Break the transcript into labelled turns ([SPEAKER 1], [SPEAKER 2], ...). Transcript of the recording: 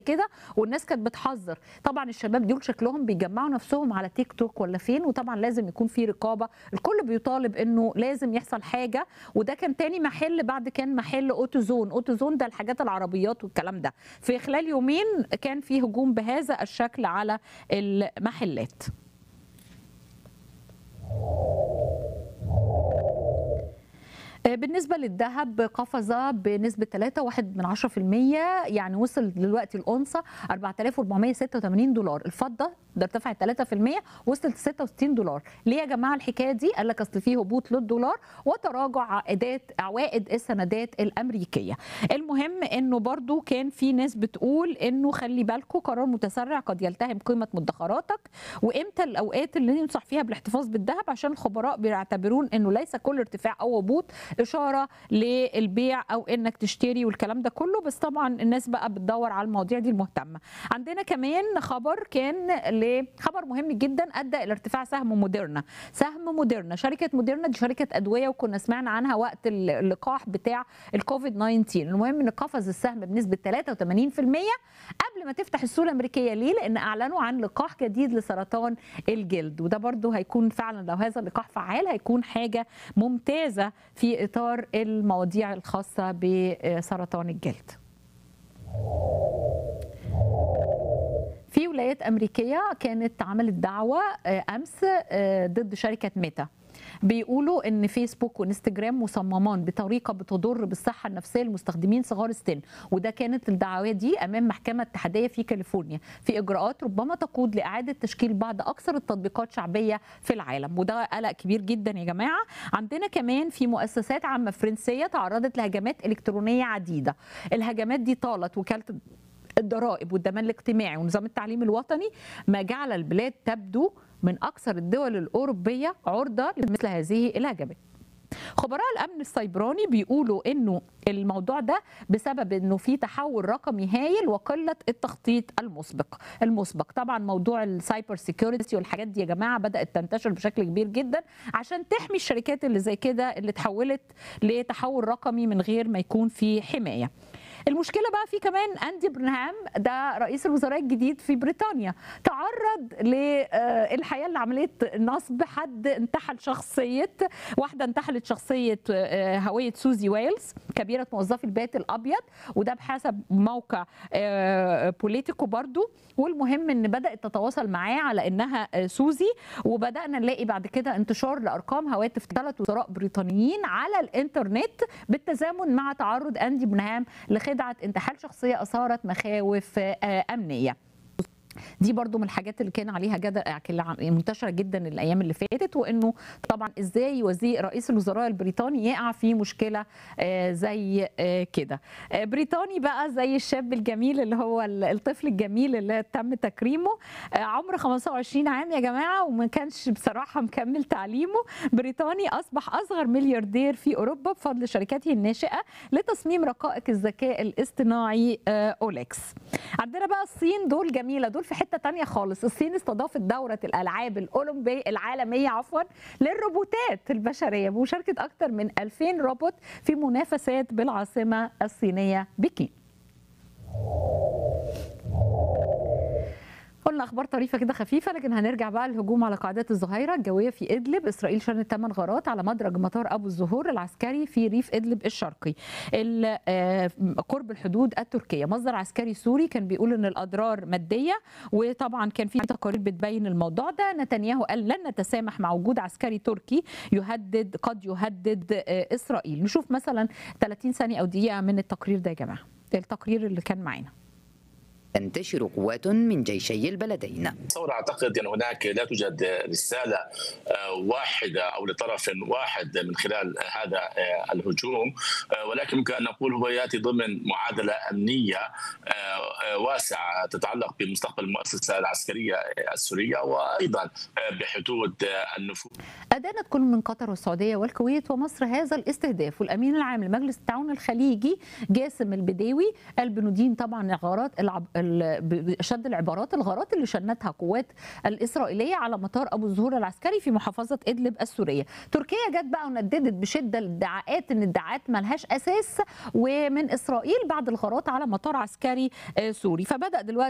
[SPEAKER 1] كده والناس كانت بتحذر طبعا الشباب دول شكلهم بيجمعوا نفسهم على تيك توك ولا فين وطبعا لازم يكون في رقابه الكل بيطالب انه لازم يحصل حاجه وده كان تاني محل بعد كان محل اوتوزون اوتوزون ده الحاجات العربيات والكلام ده في خلال يومين كان في هجوم بهذا الشكل على المحلات بالنسبه للذهب قفز بنسبه 3.1 من 10% يعني وصل دلوقتي الأونصة 4486 دولار الفضه ده ارتفعت 3% وصلت 66 دولار ليه يا جماعه الحكايه دي قال لك اصل فيه هبوط للدولار وتراجع عائدات عوائد السندات الامريكيه المهم انه برضو كان في ناس بتقول انه خلي بالكم قرار متسرع قد يلتهم قيمه مدخراتك وامتى الاوقات اللي ينصح فيها بالاحتفاظ بالذهب عشان الخبراء بيعتبرون انه ليس كل ارتفاع او هبوط اشاره للبيع او انك تشتري والكلام ده كله بس طبعا الناس بقى بتدور على المواضيع دي المهتمه عندنا كمان خبر كان خبر مهم جدا ادى الى ارتفاع سهم موديرنا سهم موديرنا شركه موديرنا دي شركه ادويه وكنا سمعنا عنها وقت اللقاح بتاع الكوفيد 19 المهم ان قفز السهم بنسبه 83% قبل ما تفتح السوق الامريكيه ليه لان اعلنوا عن لقاح جديد لسرطان الجلد وده برضو هيكون فعلا لو هذا اللقاح فعال هيكون حاجه ممتازه في اطار المواضيع الخاصه بسرطان الجلد في ولايات امريكيه كانت عملت دعوه امس ضد شركه ميتا بيقولوا ان فيسبوك وانستجرام مصممان بطريقه بتضر بالصحه النفسيه للمستخدمين صغار السن وده كانت الدعوات دي امام محكمه اتحاديه في كاليفورنيا في اجراءات ربما تقود لاعاده تشكيل بعض اكثر التطبيقات شعبيه في العالم وده قلق كبير جدا يا جماعه عندنا كمان في مؤسسات عامه فرنسيه تعرضت لهجمات الكترونيه عديده الهجمات دي طالت وكاله الضرائب والضمان الاجتماعي ونظام التعليم الوطني ما جعل البلاد تبدو من اكثر الدول الاوروبيه عرضه لمثل هذه الهجمات خبراء الامن السيبراني بيقولوا انه الموضوع ده بسبب انه في تحول رقمي هايل وقله التخطيط المسبق المسبق طبعا موضوع السايبر سيكيورتي والحاجات دي يا جماعه بدات تنتشر بشكل كبير جدا عشان تحمي الشركات اللي زي كده اللي تحولت لتحول رقمي من غير ما يكون في حمايه المشكله بقى في كمان اندي برنهام ده رئيس الوزراء الجديد في بريطانيا تعرض للحقيقه لعمليه نصب حد انتحل شخصيه واحده انتحلت شخصيه هويه سوزي ويلز كبيره موظفي البيت الابيض وده بحسب موقع بوليتيكو برضو والمهم ان بدات تتواصل معاه على انها سوزي وبدانا نلاقي بعد كده انتشار لارقام هواتف ثلاث وزراء بريطانيين على الانترنت بالتزامن مع تعرض اندي برنهام لخدعه انتحال شخصيه اثارت مخاوف امنيه دي برضو من الحاجات اللي كان عليها جدل منتشره جدا الايام اللي فاتت وانه طبعا ازاي وزير رئيس الوزراء البريطاني يقع في مشكله زي كده بريطاني بقى زي الشاب الجميل اللي هو الطفل الجميل اللي تم تكريمه عمره 25 عام يا جماعه وما كانش بصراحه مكمل تعليمه بريطاني اصبح اصغر ملياردير في اوروبا بفضل شركته الناشئه لتصميم رقائق الذكاء الاصطناعي اولكس عندنا بقى الصين دول جميله دول في حته تانية خالص الصين استضافت دوره الالعاب الاولمبيه العالميه عفوا للروبوتات البشريه بمشاركه اكثر من 2000 روبوت في منافسات بالعاصمه الصينيه بكين قلنا اخبار طريفه كده خفيفه لكن هنرجع بقى للهجوم على قاعدات الظهيره الجويه في ادلب اسرائيل شنت ثمان غارات على مدرج مطار ابو الزهور العسكري في ريف ادلب الشرقي قرب الحدود التركيه مصدر عسكري سوري كان بيقول ان الاضرار ماديه وطبعا كان في تقارير بتبين الموضوع ده نتنياهو قال لن نتسامح مع وجود عسكري تركي يهدد قد يهدد اسرائيل نشوف مثلا 30 ثانيه او دقيقه من التقرير ده يا جماعه التقرير اللي كان معانا
[SPEAKER 2] تنتشر قوات من جيشي البلدين
[SPEAKER 3] تصور اعتقد ان هناك لا توجد رساله واحده او لطرف واحد من خلال هذا الهجوم ولكن يمكن ان نقول هو ياتي ضمن معادله امنيه واسعه تتعلق بمستقبل المؤسسه العسكريه السوريه وايضا بحدود النفوذ.
[SPEAKER 1] ادانت كل من قطر والسعوديه والكويت ومصر هذا الاستهداف والامين العام لمجلس التعاون الخليجي جاسم البداوي قال بندين طبعا الغارات ال- ب- باشد العبارات الغارات اللي شنتها قوات الاسرائيليه على مطار ابو الزهور العسكري في محافظه ادلب السوريه تركيا جت بقى ونددت بشده الادعاءات ان ادعاءات ملهاش اساس ومن اسرائيل بعد الغارات على مطار عسكري آه، سوري فبدا دلوقتي